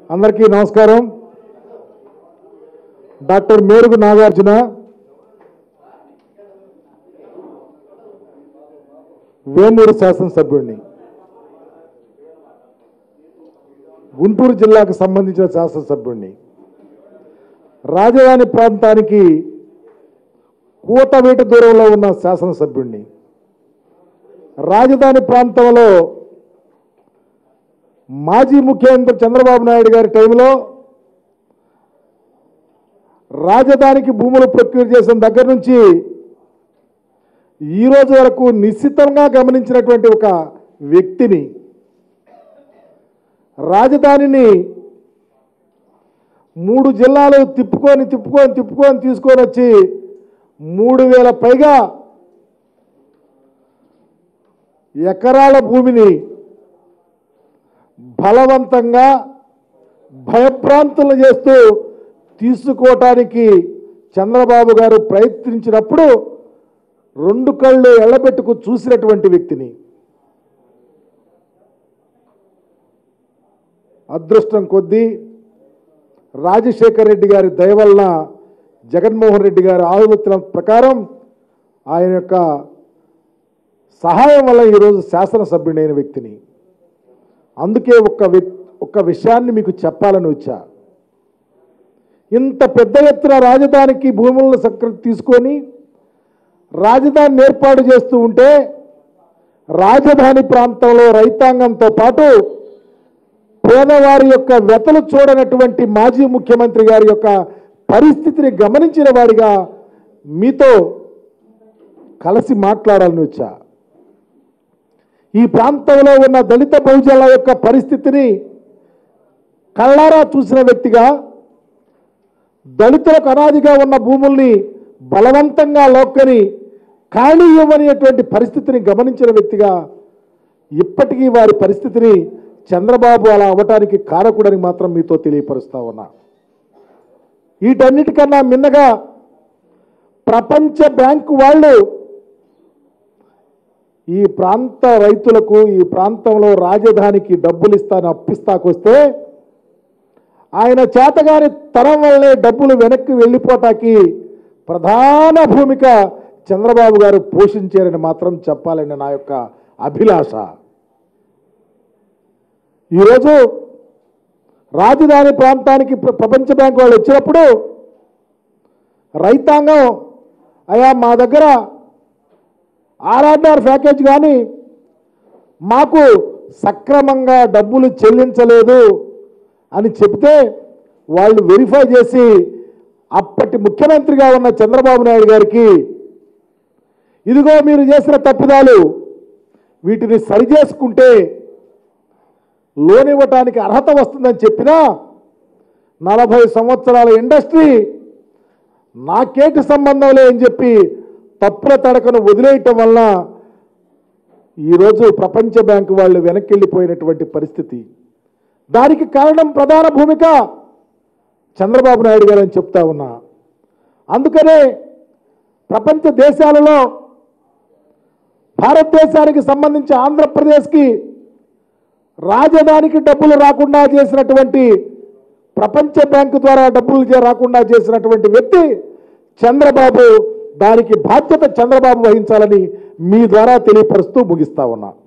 అందరికీ నమస్కారం డాక్టర్ మేరుగు నాగార్జున వేమూరు శాసనసభ్యుడిని గుంటూరు జిల్లాకు సంబంధించిన శాసనసభ్యుడిని రాజధాని ప్రాంతానికి కూతవేట దూరంలో ఉన్న శాసనసభ్యుడిని రాజధాని ప్రాంతంలో మాజీ ముఖ్యమంత్రి చంద్రబాబు నాయుడు గారి టైంలో రాజధానికి భూములు ప్రొక్యూర్ చేసిన దగ్గర నుంచి ఈ రోజు వరకు నిశ్చితంగా గమనించినటువంటి ఒక వ్యక్తిని రాజధానిని మూడు జిల్లాలు తిప్పుకొని తిప్పుకొని తిప్పుకొని తీసుకొని వచ్చి మూడు వేల పైగా ఎకరాల భూమిని బలవంతంగా భయభ్రాంతులు చేస్తూ తీసుకోవటానికి చంద్రబాబు గారు ప్రయత్నించినప్పుడు రెండు కళ్ళు ఎళ్ళబెట్టుకు చూసినటువంటి వ్యక్తిని అదృష్టం కొద్దీ రాజశేఖర్ రెడ్డి గారి దయ వలన జగన్మోహన్ రెడ్డి గారి ఆలోచన ప్రకారం ఆయన యొక్క సహాయం వల్ల ఈరోజు శాసనసభ్యుడైన వ్యక్తిని అందుకే ఒక వ్యక్ ఒక విషయాన్ని మీకు చెప్పాలని వచ్చా ఇంత పెద్ద ఎత్తున రాజధానికి భూములను సక్ర తీసుకొని రాజధానిని ఏర్పాటు చేస్తూ ఉంటే రాజధాని ప్రాంతంలో రైతాంగంతో పాటు పేదవారి యొక్క వ్యతలు చూడనటువంటి మాజీ ముఖ్యమంత్రి గారి యొక్క పరిస్థితిని గమనించిన వాడిగా మీతో కలిసి మాట్లాడాలని వచ్చా ఈ ప్రాంతంలో ఉన్న దళిత బహుజనుల యొక్క పరిస్థితిని కళ్ళారా చూసిన వ్యక్తిగా దళితులకు అనాదిగా ఉన్న భూముల్ని బలవంతంగా లోక్కని ఖాళీ ఇవ్వనేటువంటి పరిస్థితిని గమనించిన వ్యక్తిగా ఇప్పటికీ వారి పరిస్థితిని చంద్రబాబు అలా అవ్వటానికి కారకుడని మాత్రం మీతో తెలియపరుస్తా ఉన్నా వీటన్నిటికన్నా మిన్నగా ప్రపంచ బ్యాంకు వాళ్ళు ఈ ప్రాంత రైతులకు ఈ ప్రాంతంలో రాజధానికి డబ్బులు ఇస్తాను అప్పిస్తాకొస్తే ఆయన చేతగాని తరం వల్లే డబ్బులు వెనక్కి వెళ్ళిపోటానికి ప్రధాన భూమిక చంద్రబాబు గారు పోషించారని మాత్రం చెప్పాలని నా యొక్క అభిలాష ఈరోజు రాజధాని ప్రాంతానికి ప్ర- ప్రపంచ బ్యాంక్ వాళ్ళు వచ్చినప్పుడు రైతాంగం అయా మా దగ్గర ఆర్ఆర్ఆర్ ప్యాకేజ్ కానీ మాకు సక్రమంగా డబ్బులు చెల్లించలేదు అని చెప్తే వాళ్ళు వెరిఫై చేసి అప్పటి ముఖ్యమంత్రిగా ఉన్న చంద్రబాబు నాయుడు గారికి ఇదిగో మీరు చేసిన తప్పిదాలు వీటిని సరిచేసుకుంటే లోన్ ఇవ్వటానికి అర్హత వస్తుందని చెప్పినా నలభై సంవత్సరాల ఇండస్ట్రీ నాకేటి సంబంధం లేదని చెప్పి తప్పుల తడకను వదిలేయటం వలన ఈరోజు ప్రపంచ బ్యాంకు వాళ్ళు వెనక్కి వెళ్ళిపోయినటువంటి పరిస్థితి దానికి కారణం ప్రధాన భూమిక చంద్రబాబు నాయుడు గారు అని చెప్తా ఉన్నా అందుకనే ప్రపంచ దేశాలలో భారతదేశానికి సంబంధించి ఆంధ్రప్రదేశ్కి రాజధానికి డబ్బులు రాకుండా చేసినటువంటి ప్రపంచ బ్యాంకు ద్వారా డబ్బులు చే- రాకుండా చేసినటువంటి వ్యక్తి చంద్రబాబు దానికి బాధ్యత చంద్రబాబు వహించాలని మీ ద్వారా తెలియపరుస్తూ ముగిస్తా ఉన్నా